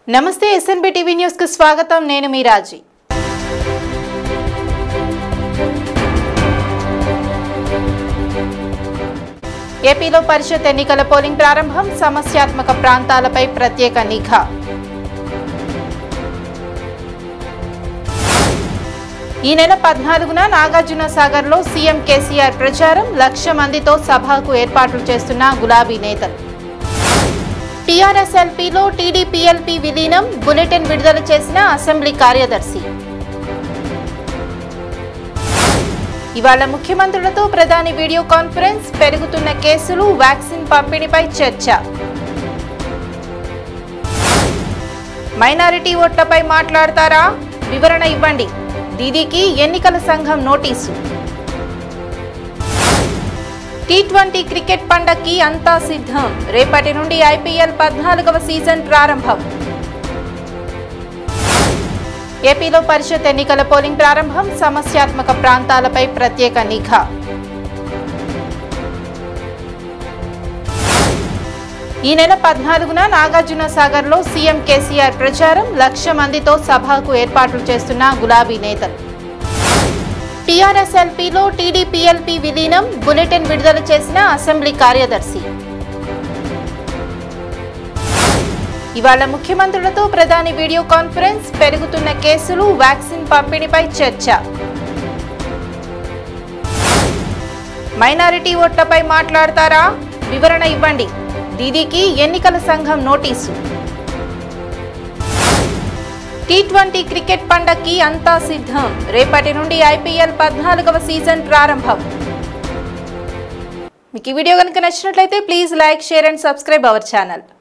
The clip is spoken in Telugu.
నమస్తే ఎస్ఎన్బి టీవీ న్యూస్ కు స్వాగతం నేను మీ రాజీ ఏపీలో పరిషత్ ఎన్నికల పోలింగ్ ప్రారంభం సమస్యాత్మక ప్రాంతాలపై ప్రత్యేక నిఘా ఈ నెల పద్నాలుగున నాగార్జున సాగర్ లో సీఎం కేసీఆర్ ప్రచారం లక్ష మందితో సభకు ఏర్పాట్లు చేస్తున్న గులాబీ నేతలు టీఆర్ఎస్ ఎల్పీలో టీడీపీఎల్పీ విలీనం బులెటిన్ విడుదల చేసిన అసెంబ్లీ కార్యదర్శి ఇవాళ ముఖ్యమంత్రులతో ప్రధాని వీడియో కాన్ఫరెన్స్ పెరుగుతున్న కేసులు వ్యాక్సిన్ పంపిణీపై చర్చ మైనారిటీ ఓట్లపై మాట్లాడతారా వివరణ ఇవ్వండి దీదీకి ఎన్నికల సంఘం నోటీసు టీ ట్వంటీ క్రికెట్ పండక్కి అంతా సిద్ధం రేపటి నుండి ఐపీఎల్ పద్నాలుగవ సీజన్ ప్రారంభం ఏపీలో పరిషత్ ఎన్నికల పోలింగ్ ప్రారంభం సమస్యాత్మక ప్రాంతాలపై ప్రత్యేక నిఘా ఈ నెల పద్నాలుగున నాగార్జున సాగర్ లో సీఎం కేసీఆర్ ప్రచారం లక్ష మందితో సభకు ఏర్పాట్లు చేస్తున్న గులాబీ నేతలు టీఆర్ఎస్ ఎల్పీలో టీడీపీఎల్పీ విలీనం బులెటిన్ విడుదల చేసిన అసెంబ్లీ కార్యదర్శి ఇవాళ ముఖ్యమంత్రులతో ప్రధాని వీడియో కాన్ఫరెన్స్ పెరుగుతున్న కేసులు వ్యాక్సిన్ పంపిణీపై చర్చ మైనారిటీ ఓట్లపై మాట్లాడతారా వివరణ ఇవ్వండి దీదీకి ఎన్నికల సంఘం నోటీసు టీ ట్వంటీ క్రికెట్ పండక్కి అంతా సిద్ధం రేపటి నుండి ఐపీఎల్ పద్నాలుగవ సీజన్ ప్రారంభం మీకు ఈ వీడియో కనుక నచ్చినట్లయితే please like share and subscribe our channel